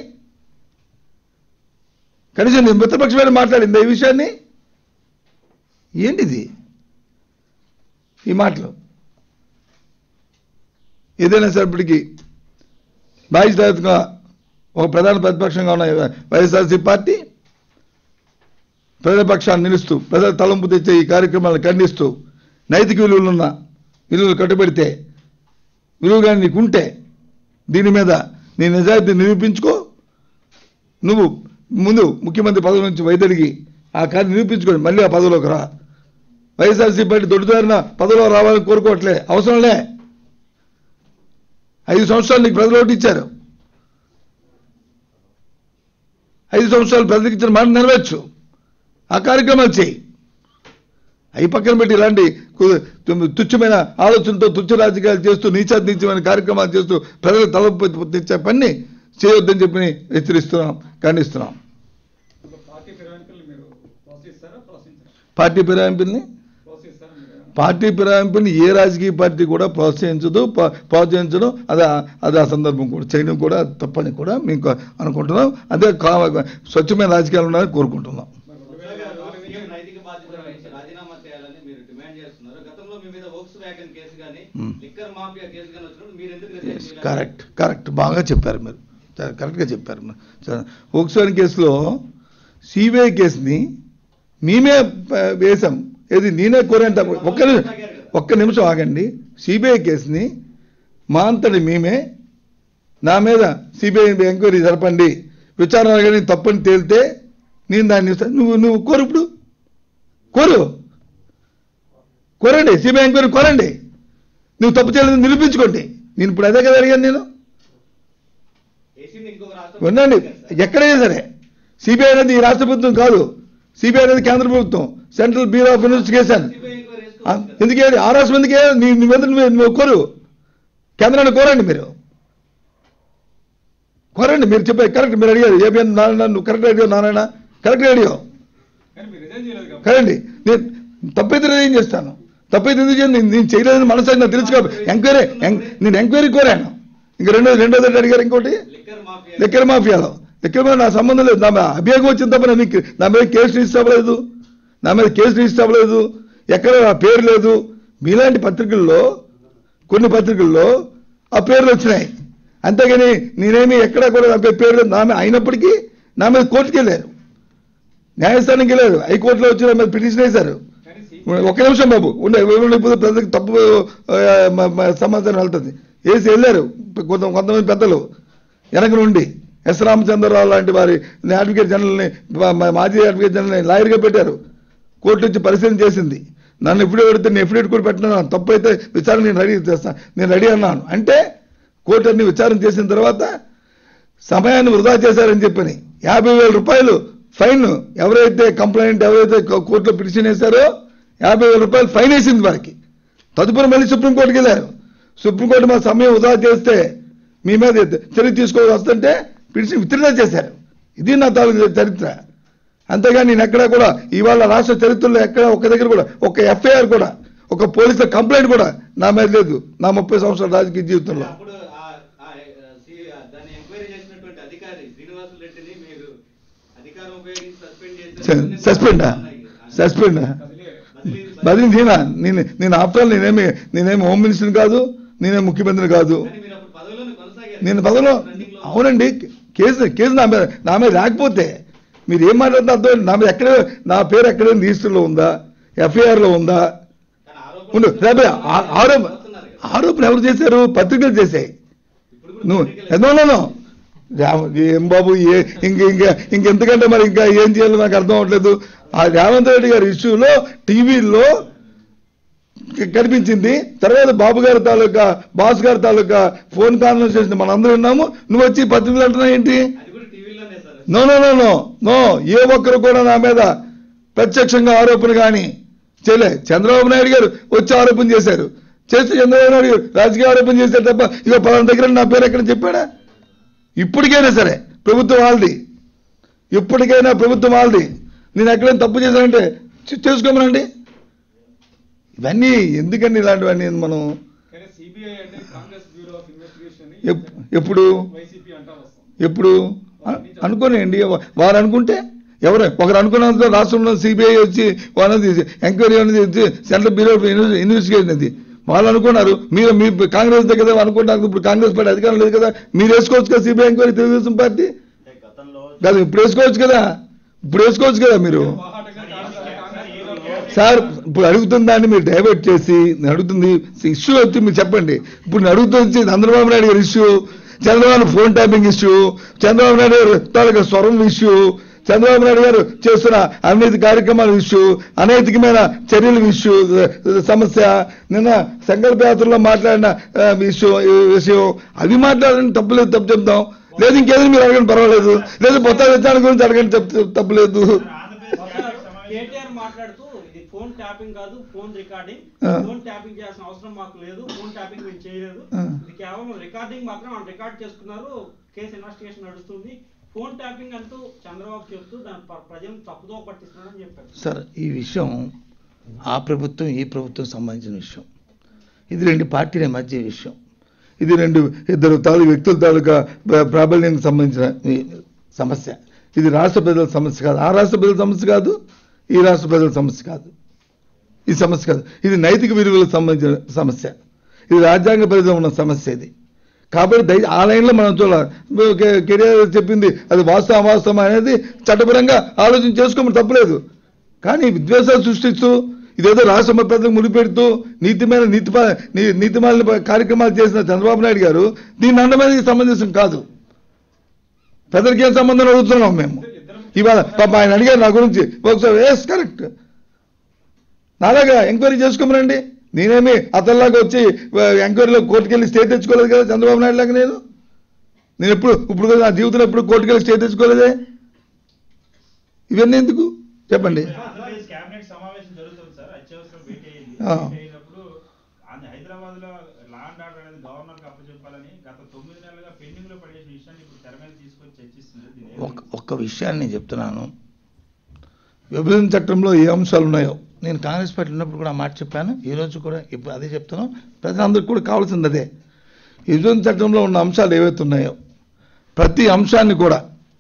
కనీసం నీ మిత్రపక్షమైన మాట్లాడింది ఈ విషయాన్ని ఏంటిది ఈ మాటలు ఏదైనా సరిపటికి బాధ్యతగా ఒక ప్రధాన ప్రతిపక్షంగా ఉన్న వైఎస్ఆర్సీ పార్టీ ప్రజల పక్షాన్ని నిలుస్తూ ప్రజల తలంపు తెచ్చే ఈ కార్యక్రమాలను ఖండిస్తూ నైతిక విలువలున్న విలువలు కట్టుబడితే విలువగా నీకుంటే దీని మీద నీ నిజాయితీ నిరూపించుకో నువ్వు ముందు ముఖ్యమంత్రి పదవి నుంచి వైదొలిగి ఆ కార్యం నిరూపించుకోండి మళ్ళీ ఆ పదవిలోకి రా వైఎస్ఆర్సీ పార్టీ దొడ్డుదారిన పదవిలో రావాలని కోరుకోవట్లే అవసరంలే ఐదు సంవత్సరాలు నీకు ప్రజలు ఓటు ఇచ్చారు ఐదు సంవత్సరాలు ప్రజలకు ఇచ్చిన మాట నెరవేర్చు ఆ కార్యక్రమాలు చేయి అవి పక్కన పెట్టి ఇలాంటి కు- తు- తుచ్చమైన ఆలోచనతో తుచ్చ రాజకీయాలు చేస్తూ నీచాతి నీచమైన కార్యక్రమాలు చేస్తూ ప్రజలకు తలపు తెచ్చే పని చేయొద్దని చెప్పి హెచ్చరిస్తున్నాం ఖండిస్తున్నాం ఒక పార్టీ ఫిరాయింపుల్ని మీరు ప్రోత్సహిస్తారా ప్రోత్సహించరా పార్టీ ఫిరాయింపుల్ని ప్రోత్సహిస్తారా మీరు ఏమైనా? పార్టీ ఫిరాయింపుని ఏ రాజకీయ పార్టీ కూడా ప్రోత్సహించదు ప- ప్రోత్సహించడం అది ఆ- అది ఆ సందర్భం కూడా చేయడం కూడా తప్పని కూడా మేము అనుకుంటున్నాం అదే కా- స్వచ్ఛమైన రాజకీయాలు ఉన్నాయని కోరుకుంటున్నాం మరి రెండు ఉత్తగా వేల నాలుగు సీఎం నుంచి నైతిక బాధ్యత వహించి రాజీనామా చేయాలని మీరు డిమాండ్ చేస్తున్నారు గతంలో మీ మీద వోక్స్ వ్యాగన్ కేసు కానీ Hmm. లిక్కర్ మాఫియా కేసు కానీ వచ్చినప్పుడు మీరు ఎందుకు రిజైన్ చేయలేదు? కరెక్ట్ కరెక్ట్ బాగా చెప్పారు మీరు చాలా కరెక్ట్గా చెప్పారు మీరు ఒకసారి కేసులో సిబిఐ కేసుని మేమే ఆ, వేశాం ఏది నేనే కోరేంత ఒక్క నిమిషం ఒక్క నిమిషం ఆగండి సిబిఐ కేసుని మా అంతటి మేమే నా మీద సిబిఐ ఎంక్వైరీ జరపండి విచారణ కానీ తప్పని తేలితే నేను దాన్ని ఇస్తా- నువ్వు నువ్వు కోరు ఇప్పుడు కోరు కోరండి సిబిఐ ఎంక్వైరీ కోరండి నువ్వు తప్పు చేయలేదని నిరూపించుకోండి నేను ఇప్పుడు అదే కదా అడిగాను నేను వేసింది ఇంకొక రాష్ట్రం వినండి ఎక్కడైనా సరే సిబిఐ అనేది ఈ రాష్ట్ర ప్రభుత్వం కాదు సిబిఐ అనేది కేంద్ర ప్రభుత్వం central bureau of investigation CBI enquiry ఆ, వేసుకోవచ్చు కదా. ఎందుకే ఆ రాష్ట్రం ఎందుకే నీ నువ్వెందుకు నువ్వు నువ్వు కోరు కేంద్రాన్ని కోరండి మీరు కోరండి మీరు చెప్పే కరెక్ట్ మీరు అడిగారు ఏబిఎన్ నారాయణ నువ్వు కరెక్ట్ అడిగావు నారాయణ కరెక్ట్ అడిగావు కానీ మీరు రిజైన్ చేయలేదు కాబట్టి కదండి నేను తప్పైతే ఏం చేస్తాను తప్పైతే ఎందుకు చేయను నేను నేను చేయలేదని మనసు నాకు తెలుసు కాబట్టి ఎంక్వైరీ ఎం- నేను ఎంక్వైరీ కోరాను ఇంక రెండోది రెండోది అడిగారు ఇంకోటి లిక్కర్ మాఫియా లిక్కర్ మాఫియాలో లిక్కర్ మాఫియా నా సంబంధం లేదు నా మీద అభియోగం వచ్చిన తప్ప నా మీకు నా మీద కేసు రిజిస్టర్ అవ్వలేదు నా మీద కేసు రిజిస్టర్ అవ్వలేదు ఎక్కడ నా పేరు లేదు మీలాంటి పత్రికల్లో కొన్ని పత్రికల్లో ఆ పేర్లు వచ్చినాయి అంతేగాని నేనేమి ఎక్కడ కూడా నా పే- పేరు లేదు నా మీద అయినప్పటికీ నా మీద కోర్టుకి వెళ్ళారు న్యాయస్థానానికి వెళ్ళారు హైకోర్టులో వచ్చి నా మీద పిటిషన్ వేశారు కానీ సిబిఐ ఒక్క నిమిషం బాబు ఉండే ఇప్పుడు ప్రజలకు తప్పు ఆ, మ- మ- సమాచారం వెళ్తుంది వేసి వెళ్ళారు కొంత కొంతమంది పెద్దలు వెనక నుండి ఎస్ రామచంద్రరావు లాంటి వారి అడ్వకేట్ జనరల్ని మా- మా- మాజీ అడ్వకేట్ జనరల్ని లాయర్గా పెట్టారు కోర్టు వచ్చి పరిశీలన చేసింది నన్ను ఎప్పుడో పెడితే నేను ఎఫిడేట్ కూడా పెట్టినాను తప్పు అయితే విచారణ నేను రెడీ చేస్తాను నేను రెడీ అన్నాను అంటే కోర్టు అన్ని విచారణ చేసిన తర్వాత సమయాన్ని వృధా చేశారని చెప్పని యాభై వేల రూపాయలు ఫైన్ ఎవరైతే కంప్లైంట్ ఎవరైతే కో- కోర్టులో పిటిషన్ వేశారో యాభై వేల రూపాయలు ఫైన్ వేసింది వారికి తదుపరి మళ్ళీ సుప్రీంకోర్టుకి వెళ్ళారు సుప్రీంకోర్టు మా సమయం వృధా చేస్తే మీ మీద చర్య తీసుకోవాల్సి వస్తుంటే పిటిషన్ విత్డ్రా చేశారు ఇది నా తాలూకు చరిత్ర అంతేగాని నేను ఎక్కడా కూడా ఇవాళ రాష్ట్ర చరిత్రలో ఎక్కడ ఒక దగ్గర కూడా ఒక ఎఫ్ఐఆర్ కూడా ఒక పోలీసుల కంప్లైంట్ కూడా నా మీద లేదు నా ముప్పై సంవత్సరాల రాజకీయ జీవితంలో అప్పుడు ఆ- ఆ- ఆ సి- ఆ దాన్ని ఎంక్వైరీ చేసినటువంటి అధికారి శ్రీనివాసులు రెడ్డిని మీరు అధికారం ఉపయోగించి సస్పెండ్ చేశారు సస్పెండా సస్పెండా బదిలీ బదిలీ నేనా నేను నేను ఆఫ్టర్ నేనేమి నేనేమి హోమ్ మినిస్టర్ కాదు నేనేమి ముఖ్యమంత్రి కాదు కానీ మీరు అప్పుడు పదవిలోనే కొనసాగారు నేను పదవిలో రన్నింగ్ లో అవునండి కేసు కేసు నా మీద నా మీద రాకపోతే మీరు ఏం మాట్లాడుతున్నా అర్థం నా మీద ఎక్కడ నా పేరు ఎక్కడ రిజిస్టర్లో ఉందా ఎఫ్ఐఆర్లో ఉందా కానీ ఆరోపణలు ఉండు రేపే ఆ- ఆరోపణ వస్తున్నారు కదా. ఆరోపణ ఎవరు చేశారు పత్రికలు చేశాయి ఇప్పుడు కూడా నువ్వు పత్రికలు ఎన్నో నో రామ- ఏం బాబు ఏ ఇంక ఇంకా ఇంకెంతకంటే మరి ఇంకా ఏం చేయాలో నాకు అర్థం అవ్వట్లేదు ఆ రేవంత్ రెడ్డి గారి ఇష్యూలో టీవీలో కనిపించింది తర్వాత బాబు గారి తాలూకా బాస్ గారి తాలూకా ఫోన్ కాన్వర్సేషన్ మనం అందరూ విన్నాము నువ్వు వచ్చి పత్రికలు అంటున్నావు ఏంటి అది కూడా టీవీలోనే sir no no no no no ఏ ఒక్కరు కూడా నా మీద ప్రత్యక్షంగా ఆరోపణ కానీ చేయలే చంద్రబాబు నాయుడు గారు వచ్చి ఆరోపణ చేశారు చేస్తే చంద్రబాబు నాయుడు గారు రాజకీయ ఆరోపణ చేశారు తప్ప ఇక పలానా దగ్గర నా పేరు ఎక్కడ చెప్పాడా ఇప్పటికైనా సరే ప్రభుత్వం వాళ్ళది ఇప్పటికైనా ప్రభుత్వం వాళ్ళది నేను ఎక్కడైనా తప్పు చేశానంటే చే- చేసుకోమనండి ఇవన్నీ ఎందుకండి ఇలాంటివన్నీ మనం కానీ సిబిఐ అంటే కాంగ్రెస్ బ్యూరో ఆఫ్ ఇన్వెస్టిగేషన్ ఎప్- ఎప్పుడు వైసీపీ అంటా వస్తాం ఎప్పుడు అ- అనుకోనియండి వారు అనుకుంటే ఎవరు ఒకరు అనుకున్నంత రాష్ట్రంలో సిబిఐ వచ్చి వాళ్ళది ఎంక్వైరీ అనేది వచ్చి central bureau of inves- investigation అది వాళ్ళు అనుకున్నారు మీరు మీ కాంగ్రెస్ దగ్గర కదా అనుకుంటారు ఇప్పుడు కాంగ్రెస్ పార్టీ అధికారం లేదు కదా మీరు వేసుకోవచ్చు కదా సిబిఐ ఎంక్వైరీ తెలుగుదేశం పార్టీ అంటే గతంలో కాదు ఇప్పుడు వేసుకోవచ్చు కదా ఇప్పుడు వేసుకోవచ్చు కదా మీరు బాహాటంగా కాంగ్రెస్ కాంగ్రెస్ బ్యూరో సార్ ఇప్పుడు అడుగుతున్న దాన్ని మీరు డైవర్ట్ చేసి నేను అడుగుతుంది ఇష్యూ వచ్చి మీరు చెప్పండి ఇప్పుడు నేను అడుగుతుంది చంద్రబాబు నాయుడు గారి issue Chandrababu phone tapping issue Chandrababu Naidu garu తాలూకా స్వరం ఇష్యూ చంద్రబాబు నాయుడు గారు చేస్తున్న అవినీతి కార్యక్రమాల ఇష్యూ అనైతికమైన చర్యల ఇష్యూ సమస్య నిన్న సంకల్ప యాత్రలో మాట్లాడిన ఆ, ఇష్యూ విషయం అవి మాట్లాడని తప్పులేదు తప్పు చెప్తాం లేదు ఇంకేదో మీరు అడగండి పర్వాలేదు లేదు కొత్త విధానం గురించి అడగండి తప్పు తప్పులేదు కేటీఆర్ మాట్లాడుతూ ఇది ఫోన్ ట్యాపింగ్ కాదు ఫోన్ రికార్డింగ్ ఆ. ఫోన్ ట్యాపింగ్ చేయాల్సిన అవసరం మాకు లేదు ఫోన్ ట్యాపింగ్ మేము చేయలేదు ఆ. ఇది కేవలం రికార్డింగ్ మాత్రం మనం రికార్డ్ చేసుకున్నారు కేసు ఇన్వెస్టిగేషన్ నడుస్తుంది ఫోన్ ట్యాపింగ్ అంటూ చంద్రబాబు చెప్తూ దాని ప- ప్రజలను తప్పుదో పట్టిస్తున్నారని చెప్పారు సార్ ఈ విషయం ఆ ప్రభుత్వం ఈ ప్రభుత్వం సంబంధించిన విషయం ఇది రెండు పార్టీల మధ్య విషయం ఇది రెండు ఇద్దరు తాలూకు వ్యక్తుల తాలూకా ప్ర- ప్రాబల్యానికి సంబంధించిన ఈ సమస్య ఇది రాష్ట్ర ప్రజల సమస్య కాదు ఆ రాష్ట్ర ప్రజల సమస్య కాదు ఈ రాష్ట్ర ప్రజల సమస్య కాదు ఈ సమస్య కాదు ఇది నైతిక విలువలకు సంబంధించిన సమస్య ఇది రాజ్యాంగ పరిధిలో ఉన్న సమస్య ఇది కాబట్టి దయ ఆ లైన్లో మనం చూడాలి కె- కెరియర్ చెప్పింది అది వాస్తవం అవాస్తవం అనేది చట్టపరంగా ఆలోచన చేసుకోమని తప్పలేదు కానీ విద్వేషాలు సృష్టిస్తూ ఇదేదో రాష్ట్ర ప్రజలకు ముడిపెడుతూ నీతిమైన నీతి నీతిమాలిన కార్యక్రమాలు చేసిన చంద్రబాబు నాయుడు గారు దీన్ని అండమైన సమంజసం కాదు ప్రజలకి ఏం సంబంధం అడుగుతున్నాం మేము ఇవాళ పాప ఆయన అడిగారు నా గురించి ఒకసారి ఎస్ కరెక్ట్ నాలాగా ఎంక్వైరీ చేసుకోమనండి నేనేమి అతనిలాగా వచ్చి ఆ, ఎంక్వైరీలో కోర్టుకు వెళ్ళి స్టే తెచ్చుకోలేదు కదా చంద్రబాబు నాయుడు లాగా నేను నేను ఎప్పుడు ఇప్పుడు కూడా నా జీవితంలో ఎప్పుడు కోర్టుకు వెళ్ళి స్టే తెచ్చుకోలేదే ఇవన్నీ ఎందుకు చెప్పండి ఆంధ్రప్రదేశ్ కేబినెట్ సమావేశం జరుగుతుంది సార్ అత్యవసరం భేటీ అయింది ఆ. భేటీ అయినప్పుడు ఆంధ్ర- హైదరాబాద్ లో లా అండ్ ఆర్డర్ అనేది గవర్నర్ కి అప్పచెప్పాలని గత తొమ్మిది నెలలుగా పెండింగ్ లో పడేసిన విషయాన్ని ఇప్పుడు తెర మీద తీసుకొని చర్చిస్తుంది దీన్ని ఏం ఒక్క ఒక్క విషయాన్ని నేను చెప్తున్నాను విభజన చట్టంలో ఏ అంశాలు ఉన్నాయో నేను కాంగ్రెస్ పార్టీ ఉన్నప్పుడు కూడా ఆ మాట చెప్పాను ఈ రోజు కూడా ఇప్పుడు అదే చెప్తున్నాం ప్రజలందరికీ కూడా కావాల్సింది అదే విభజన చట్టంలో ఉన్న అంశాలు ఏవైతే ఉన్నాయో ప్రతి అంశాన్ని కూడా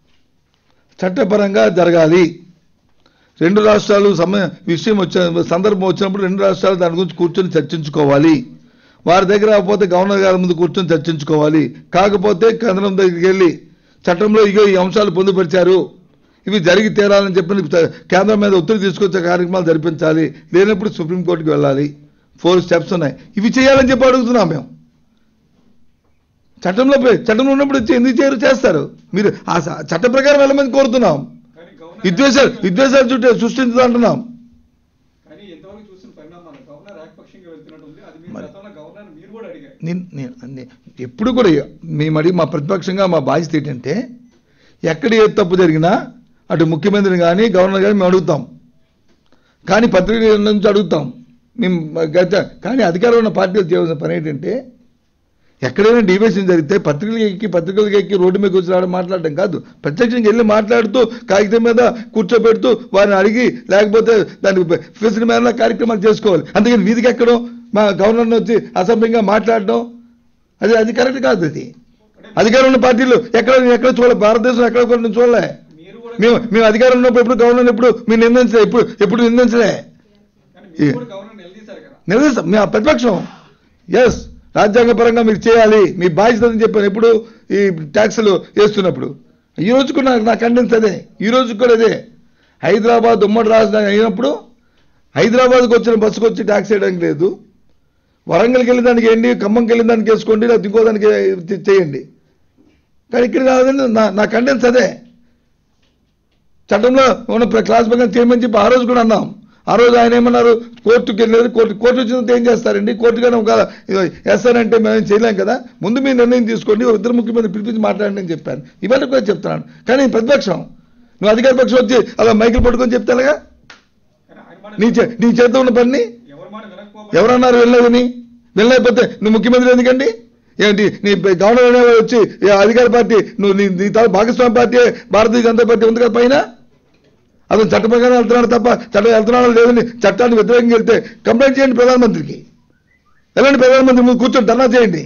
చట్టపరంగా జరగాలి రెండు రాష్ట్రాలు సమ విషయం వచ్చిన సందర్భం వచ్చినప్పుడు రెండు రాష్ట్రాలు దాని గురించి కూర్చొని చర్చించుకోవాలి వారి దగ్గర కాకపోతే గవర్నర్ గారి ముందు కూర్చొని చర్చించుకోవాలి కాకపోతే కేంద్రం దగ్గరికి వెళ్ళి చట్టంలో ఇగో ఈ అంశాలు పొందుపరిచారు ఇవి జరిగి తీరాలని చెప్పి కేంద్రం మీద ఒత్తిడి తీసుకొచ్చే కార్యక్రమాలు జరిపించాలి లేనప్పుడు సుప్రీంకోర్టుకి వెళ్ళాలి ఫోర్ స్టెప్స్ ఉన్నాయి ఇవి చేయాలని చెప్పి అడుగుతున్నాం మేము చట్టంలో పె- చట్టంలో ఉన్నప్పుడు చే- ఎందుకు చేయరు చేస్తారు మీరు ఆ స- చట్ట ప్రకారం వెళ్ళమని కోరుతున్నాం కానీ గవర్నర్ విద్వేషాలు విద్వేషాలు చుట్టూ సృష్టించదు అంటున్నాం కానీ ఇంతవరకు చూసిన పరిణామాలు గవర్నర్ ఏకపక్షంగా వెళ్తున్నట్టు ఉంది అది మీరు మరి- గతంలో గవర్నర్ మీరు కూడా అడిగారు నేను నేను నేను ఎప్పుడు కూడా మేము అడిగి మా ప్రతిపక్షంగా మా బాధ్యత ఏంటంటే ఎక్కడ ఏ తప్పు జరిగినా అటు ముఖ్యమంత్రిని కానీ గవర్నర్ కానీ మేము అడుగుతాం కానీ పత్రికల నుంచి అడుగుతాం మేము గత కానీ అధికారం ఉన్న పార్టీలు చేయవలసిన పని ఏంటంటే ఎక్కడైనా డివేషన్ జరిగితే పత్రికలకు ఎక్కి పత్రికలకు ఎక్కి రోడ్డు మీద కూర్చొని రావడం మాట్లాడడం కాదు ప్రత్యక్షంగా వెళ్ళి మాట్లాడుతూ కాగితం మీద కూర్చోబెడుతూ వారిని అడిగి లేకపోతే దానికి ఫెసిలిటీ మీద కార్యక్రమాలు చేసుకోవాలి అందుకని వీధికి ఎక్కడం మా గవర్నర్ని వచ్చి అసభ్యంగా మాట్లాడడం అది అది కరెక్ట్ కాదు అది అధికారం ఉన్న పార్టీలు ఎక్కడ ఎక్కడ చూడలే భారతదేశం ఎక్కడ కూడా నేను చూడలే మీరు కూడా మేము మేము అధికారం ఉన్నప్పుడు ఎప్పుడు గవర్నర్ ఎప్పుడు మీరు నిందించలే ఎప్పుడు ఎప్పుడు నిందించలే కానీ మీరు కూడా గవర్నర్ నిలదీశారు కదా నిలదీస్తాం మేము ప్రతిపక్షం ఎస్ రాజ్యాంగపరంగా మీరు చేయాలి మీ బాధ్యత అని చెప్పాను ఎప్పుడు ఈ ట్యాక్సులు వేస్తున్నప్పుడు ఈ రోజు కూడా నాకు నా కండెన్స్ అదే ఈ రోజు కూడా అదే హైదరాబాద్ ఉమ్మడి రాజధాని అయినప్పుడు హైదరాబాద్కి వచ్చిన బస్సుకు వచ్చి ట్యాక్స్ వేయడానికి లేదు వరంగల్కి వెళ్ళిన దానికి వేయండి ఖమ్మంకి వెళ్ళిన దానికి వేసుకోండి లేదా ఇంకో దానికి చే- చేయండి కానీ ఇక్కడ కాదండి నా నా కండెన్స్ అదే చట్టంలో ఉన్న ప్ర- క్లాస్ ప్రకారం చేయమని చెప్పి ఆ రోజు కూడా అన్నాం ఆ రోజు ఆయన ఏమన్నారు కోర్టుకి వెళ్ళలేదు కోర్టు కోర్టు వచ్చినంత ఏం చేస్తారండి కోర్టు కానీ ఒక వేస్తారంటే మేము చేయలేం కదా ముందు మీ నిర్ణయం తీసుకోండి ఓ ఇద్దరు ముఖ్యమంత్రి పిలిపించి మాట్లాడండి అని చెప్పాను ఇవన్నీ కూడా చెప్తున్నాను కానీ నేను ప్రతిపక్షం నువ్వు అధికార పక్షం వచ్చి అలా మైకులు పట్టుకొని చెప్తానుగా కానీ ఆయన మాట నీ చే నీ చేతిలో ఉన్న పని ఎవరి మాట వినకపోతే ఎవరన్నారు వెళ్ళలేదని వెళ్ళలేకపోతే నువ్వు ముఖ్యమంత్రి ఎందుకండి ఏంటి నీ గవర్నర్ అనేవాడు వచ్చి ఏ అధికార పార్టీ నువ్వు నీ నీ తాలూ భాగస్వామి పార్టీ భారతీయ జనతా పార్టీ ఉంది కదా పైన అతను చట్ట ప్రకారం వెళ్తున్నాడు తప్ప చట్టం వెళ్తున్నాడు లేదని చట్టాన్ని వ్యతిరేకంగా వెళ్తే కంప్లైంట్ చేయండి ప్రధానమంత్రికి వెళ్ళండి ప్రధానమంత్రి ముందు కూర్చొని ధర్నా చేయండి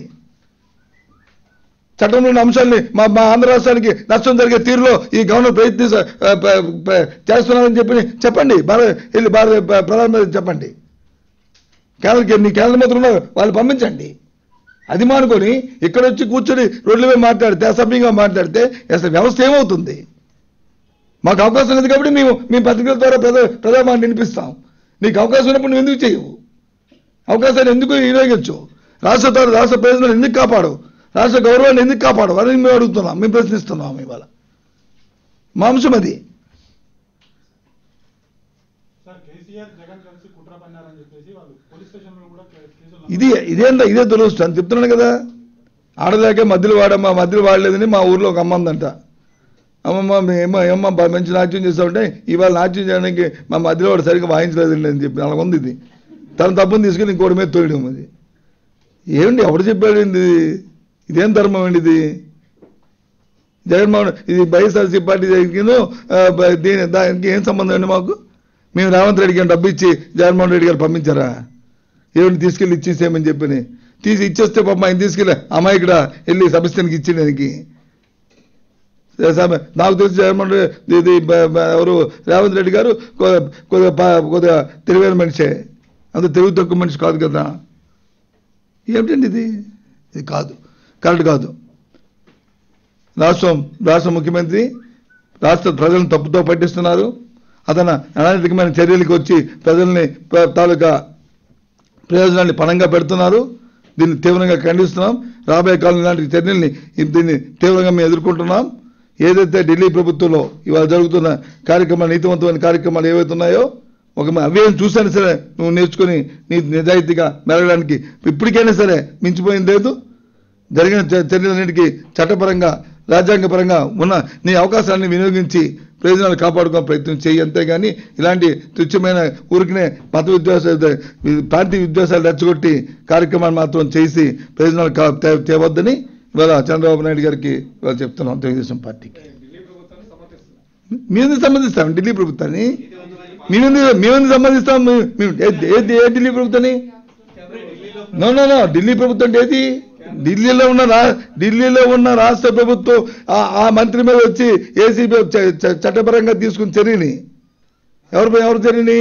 చట్టంలో ఉన్న అంశాన్ని మా మా ఆంధ్ర రాష్ట్రానికి నష్టం జరిగే తీరులో ఈ గవర్నర్ ప్రయత్ని చేస్తున్నారని చెప్పి చెప్పండి భారత వెళ్ళి భారత ప్రధానమంత్రి చెప్పండి కేంద్ర నీ కేంద్ర మంత్రులు ఉన్నారు వాళ్ళు పంపించండి అది మానుకొని ఇక్కడ వచ్చి కూర్చొని రోడ్ల మీద మాట్లాడితే అసభ్యంగా మాట్లాడితే అసలు వ్యవస్థ ఏమవుతుంది మాకు అవకాశం లేదు కాబట్టి మేము మీ పత్రికల ద్వారా ప్రజా ప్రజామాన్ని వినిపిస్తాం నీకు అవకాశం ఉన్నప్పుడు నువ్వు ఎందుకు చేయవు అవకాశాన్ని ఎందుకు వినియోగించు రాష్ట్ర ద్వారా రాష్ట్ర ప్రయోజనాలు ఎందుకు కాపాడు రాష్ట్ర గౌరవాన్ని ఎందుకు కాపాడవాలని మేము అడుగుతున్నాం మేము ప్రశ్నిస్తున్నాం ఇవాళ మా అంశం అది సార్ కేసీఆర్ జగన్ కలిసి కుట్ర పన్నారని చెప్పేసి వాళ్ళు పోలీస్ స్టేషన్ లో కూడా కే- కేసులు ఇది ఇదేందా ఇదే దురదృష్టం అని చెప్తున్నాను కదా ఆడలేకే మధ్యలో వాడమ్మా మధ్యలో వాడలేదని మా ఊర్లో ఒక అమ్మ ఉందంట అమ్మమ్మ మేము ఏమో బా- మంచి నాట్యం చేస్తామంటే ఇవాళ నాట్యం చేయడానికి మా మధ్యలో వాడు సరిగ్గా వాయించలేదండి అని చెప్పి అలా ఉంది ఇది తన తప్పుని తీసుకెళ్ళి ఇంకోటి మీద తోయడం అది ఏమండి ఎవడు చెప్పాడు ఇది ఇదేం ధర్మం అండి ఇది జగన్మోహన్ ఇది వైఎస్ఆర్సీ పార్టీ జరిగిన దీని దానికి ఏం సంబంధం అండి మాకు మేము రేవంత్ రెడ్డికి ఏం డబ్బు ఇచ్చి జగన్మోహన్ రెడ్డి గారు పంపించారా ఏమిటి తీసుకెళ్ళి ఇచ్చేసేయమని చెప్పని తీసి ఇచ్చేస్తే పాప ఆయన తీసుకెళ్ళి అమ్మాయి ఇక్కడ వెళ్ళి సబస్టానికి ఇచ్చింది దానికి సమ- నాకు తెలిసి జగన్మోహన్ రెడ్డి ఇది బ- బ- ఎవరు రేవంత్ రెడ్డి గారు కొ- కొద్దిగా ప- కొద్దిగా తెలివైన మనిషే అంత తెలివి తక్కువ మనిషి కాదు కదా ఏమిటండి ఇది ఇది కాదు కరెక్ట్ కాదు రాష్ట్రం రాష్ట్ర ముఖ్యమంత్రి రాష్ట్ర ప్రజలను తప్పుతో పట్టిస్తున్నారు అతను అనైతికమైన చర్యలకు వచ్చి ప్రజల్ని ప్ర- తాలూకా ప్రయోజనాన్ని పణంగా పెడుతున్నారు దీన్ని తీవ్రంగా ఖండిస్తున్నాం రాబోయే కాలం ఇలాంటి చర్యల్ని ఇ- దీన్ని తీవ్రంగా మేము ఎదుర్కొంటున్నాం ఏదైతే ఢిల్లీ ప్రభుత్వంలో ఇవాళ జరుగుతున్న కార్యక్రమాలు నీతివంతమైన కార్యక్రమాలు ఏవైతే ఉన్నాయో ఒక మ- అవేం చూసైనా సరే నువ్వు నేర్చుకొని నీ నిజాయితీగా మెరగడానికి ఇప్పటికైనా సరే మించిపోయింది లేదు జరిగిన చ- చర్యలన్నిటికీ చట్టపరంగా రాజ్యాంగపరంగా ఉన్న నీ అవకాశాన్ని వినియోగించి ప్రయోజనాలు కాపాడుకునే ప్రయత్నం చేయి అంతేగాని ఇలాంటి తుచ్చమైన ఊరికినే మత విద్వేషాలు ప్రాంతీయ విద్వేషాలు రెచ్చగొట్టి కార్యక్రమాలు మాత్రం చేసి ప్రయోజనాలు కా- తే- తేవద్దని ఇవాళ చంద్రబాబు నాయుడు గారికి ఇవాళ చెప్తున్నాం తెలుగుదేశం పార్టీకి ఢిల్లీ ప్రభుత్వాన్ని సమర్థిస్తున్నారు మేము సంబంధిస్తాం ఢిల్లీ ప్రభుత్వాన్ని మేమెందుకు మేమెందుకు సంబంధిస్తాం మేము- మేము ఏ- ఏ- ఏ ఢిల్లీ ప్రభుత్వాన్ని ఢిల్లీలో నో నో నో ఢిల్లీ ప్రభుత్వం అంటే ఏది ఢిల్లీలో ఉన్న రా ఢిల్లీలో ఉన్న రాష్ట్ర ప్రభుత్వం ఆ- ఆ మంత్రి మీద వచ్చి ఏసీబీ చ- చ- చట్టపరంగా తీసుకున్న చర్యని ఎవరు ఎవరు చర్యని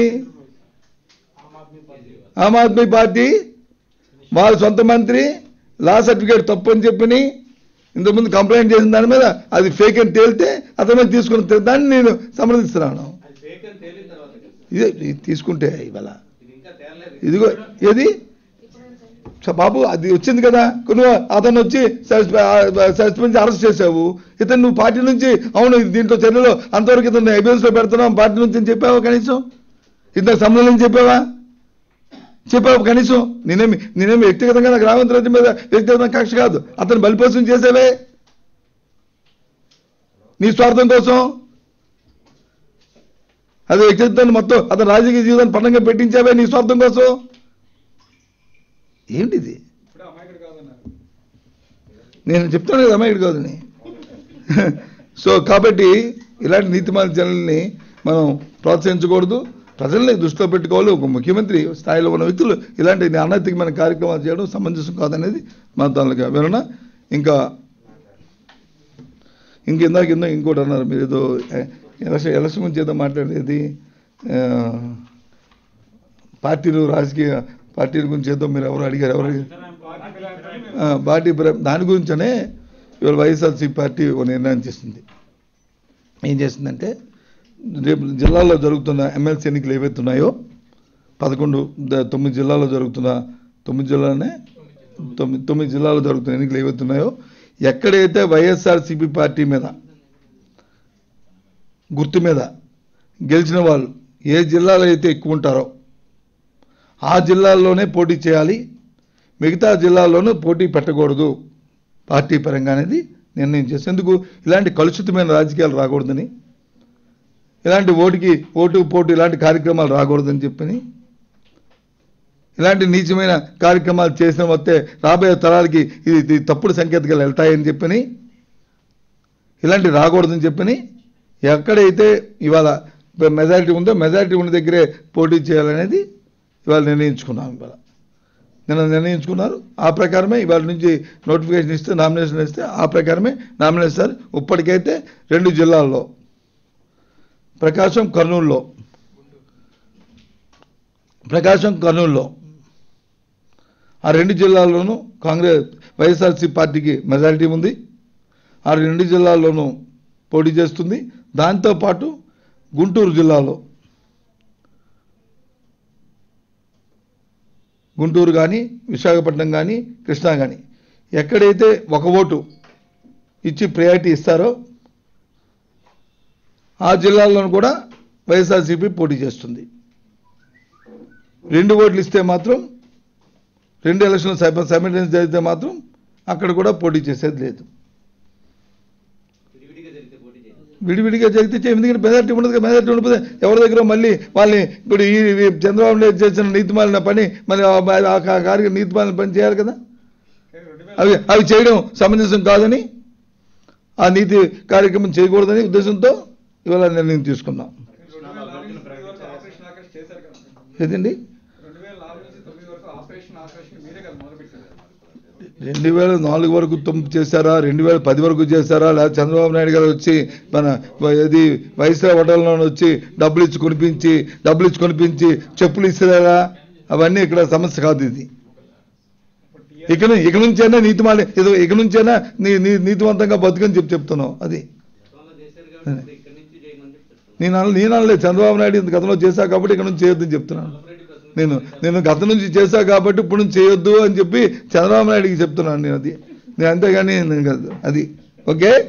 ఆమ్ ఆద్మీ పార్టీ వాళ్ళ సొంత మంత్రి లా సర్టిఫికేట్ తప్పు అని చెప్పని ఇంతకుముందు కంప్లైంట్ చేసిన దాని మీద అది ఫేక్ అని తేలితే అతని మీద తీసుకున్న దాన్ని నేను సమర్థిస్తున్నాను అది ఫేక్ అని తేలిన తర్వాత కదా. ఇదే ఇది తీసుకుంటే ఇవాళ ఇది ఇంకా తేలలేదు ఇదిగో ఏది స- బాబు అది వచ్చింది కదా కొన్ని అతను వచ్చి సస్పెండ్ అరెస్ట్ చేసావు ఇతను నువ్వు పార్టీ నుంచి అవును ఇది దీంట్లో చర్యలో అంతవరకు ఇతను ఎవిడెన్స్ లో పెడుతున్నాం పార్టీ నుంచి అని చెప్పావా కనీసం ఇతను సంబంధం చెప్పావా చెప్పావు కనీసం నేనేమి నేనేమి వ్యక్తిగతంగా నాకు రావంత్ రెడ్డి మీద వ్యక్తిగతంగా కక్ష కాదు అతను బలిపోసం చేసావే నీ స్వార్థం కోసం అది వ్యక్తిగతాన్ని మొత్తం అతను రాజకీయ జీవితాన్ని పట్టంగా పెట్టించావే నీ స్వార్థం కోసం ఏంటిది ఇప్పుడే అమాయకుడు కాదన్నారు నేను చెప్తాను కదా అమ్మాయిడు కాదని సో కాబట్టి ఇలాంటి నీతిమాల జనాల్ని మనం ప్రోత్సహించకూడదు ప్రజల్ని దృష్టిలో పెట్టుకోవాలి ఒక ముఖ్యమంత్రి స్థాయిలో ఉన్న వ్యక్తులు ఇలాంటి అనైతికమైన కార్యక్రమాలు చేయడం సమంజసం కాదనేది మా తాలూకా వివరణ ఇంకా ఇంక ఇందాక ఇందా ఇంకోటి అన్నారు మీరు ఏదో ఏ, ఎలక్షన్ ఎలక్షన్ గురించి ఏదో మాట్లాడేది ఆ, పార్టీలు రాజకీయ పార్టీల గురించి ఏదో మీరు ఎవరు అడిగారు ఎవరు అడిగారు పార్టీ ఫిరాయించాలని మేము ఆ, పార్టీ ప్ర- దాని గురించనే ఇవాళ వైఎస్ఆర్సీ పార్టీ ఒక నిర్ణయం చేసింది ఏం చేసిందంటే రేపు జిల్లాల్లో జరుగుతున్న ఎమ్మెల్సీ ఎన్నికలు ఏవైతే ఉన్నాయో పదకొండు ద- తొమ్మిది జిల్లాల్లో జరుగుతున్న తొమ్మిది జిల్లాలోనే తొమ్మిది తొమ్మిది జిల్లాల్లో జరుగుతున్న ఎన్నికలు ఏవైతే ఉన్నాయో ఎక్కడైతే వైఎస్ఆర్సీపీ పార్టీ మీద గుర్తు మీద గెలిచిన వాళ్ళు ఏ జిల్లాలో అయితే ఎక్కువ ఉంటారో ఆ జిల్లాల్లోనే పోటీ చేయాలి మిగతా జిల్లాల్లోనూ పోటీ పెట్టకూడదు పార్టీ పరంగా అనేది నిర్ణయం చేసి ఎందుకు ఇలాంటి కలుషితమైన రాజకీయాలు రాకూడదని ఇలాంటి ఓటుకి ఓటు పోటు ఇలాంటి కార్యక్రమాలు రాకూడదని చెప్పని ఇలాంటి నీచమైన కార్యక్రమాలు చేసిన వస్తే రాబోయే తరాలకి ఇది ఇది తప్పుడు సంకేతాలు వెళ్తాయని చెప్పని ఇలాంటి రాకూడదని చెప్పని ఎక్కడైతే ఇవాళ మెజారిటీ ఉందో మెజారిటీ ఉన్న దగ్గరే పోటీ చేయాలనేది ఇవాళ నిర్ణయించుకున్నాం ఇవాళ నిన్న నిర్ణయించుకున్నారు ఆ ప్రకారమే ఇవాళ నుంచి నోటిఫికేషన్ ఇస్తే నామినేషన్ ఇస్తే ఆ ప్రకారమే నామినేషన్ ఇస్తారు ఇప్పటికైతే రెండు జిల్లాల్లో ప్రకాశం కర్నూలులో ప్రకాశం కర్నూలులో ఆ రెండు జిల్లాల్లోనూ కాంగ్రెస్ వైఎస్ఆర్సీ పార్టీకి మెజారిటీ ఉంది ఆ రెండు జిల్లాల్లోనూ పోటీ చేస్తుంది దాంతోపాటు గుంటూరు జిల్లాలో గుంటూరు కానీ విశాఖపట్నం కానీ కృష్ణా కానీ ఎక్కడైతే ఒక ఓటు ఇచ్చి ప్రయారిటీ ఇస్తారో ఆ జిల్లాల్లోనూ కూడా వైఎస్ఆర్సీపీ పోటీ చేస్తుంది రెండు ఓట్లు ఇస్తే మాత్రం రెండు ఎలక్షన్లు సైమల్టేనియస్ జరిగితే మాత్రం అక్కడ కూడా పోటీ చేసేది లేదు విడివిడిగా జరిగితే పోటీ చేయాలి విడివిడిగా జరిగితే చే- ఎందుకంటే మెజార్టీ ఉండదు కదా, మెజార్టీ ఉండకపోతే ఎవరి దగ్గర మళ్ళీ వాళ్ళని ఇప్పుడు ఈ ఈ చంద్రబాబు నాయుడు చేసిన నీతిమాలిన పని మళ్ళీ ఆ- ఆ కా- కార్య నీతిమాలిన పని చేయాలి కదా కానీ రెండు వేల అవి అవి చేయడం సమంజసం కాదని ఆ నీతి కార్యక్రమం చేయకూడదని ఉద్దేశంతో ఇవాళ నిర్ణయం తీసుకున్నాం రెండు వేల నాలుగు నుంచి తొమ్మిది వరకు ఆపరేషన్ ఆకర్ష్ చేశారు కదా ఏదండి రెండు వేల నాలుగు నుంచి తొమ్మిది వరకు ఆపరేషన్ ఆకర్ష్ మీరే కదా మొదలుపెట్టారు రెండు వేల నాలుగు వరకు తొమ్మిది చేశారా రెండు వేల పది వరకు చేశారా లేదా చంద్రబాబు నాయుడు గారు వచ్చి మన ఇది వైస్రా హోటల్లో వచ్చి డబ్బులు ఇచ్చి కొనిపించి డబ్బులు ఇచ్చి కొనిపించి చెప్పులు ఇస్తారా అవన్నీ ఇక్కడ సమస్య కాదు ఇది ఇప్పుడు ఇక ను- ఇక నుంచైనా నీతిమాలి ఏదో ఇక నుంచైనా నీ నీ నీతివంతంగా బతుకని చెప్పి చెప్తున్నావు అది గతంలో చేశారు కాబట్టి ఇప్పుడు ఇక్కడి నుంచి చేయమని చెప్తారు నేను అన- నేను అనలేదు చంద్రబాబు నాయుడు ఇంత గతంలో చేశా కాబట్టి ఇక నుంచి చేయొద్దని చెప్తున్నాను రెడ్డి ప్రశ్న నేను నేను గతం నుంచి చేశా కాబట్టి ఇప్పుడు నుంచి చేయొద్దు అని చెప్పి చంద్రబాబు నాయుడికి చెప్తున్నాను నేను అది నేను అంతేగాని నేను కాదు అది ఓకే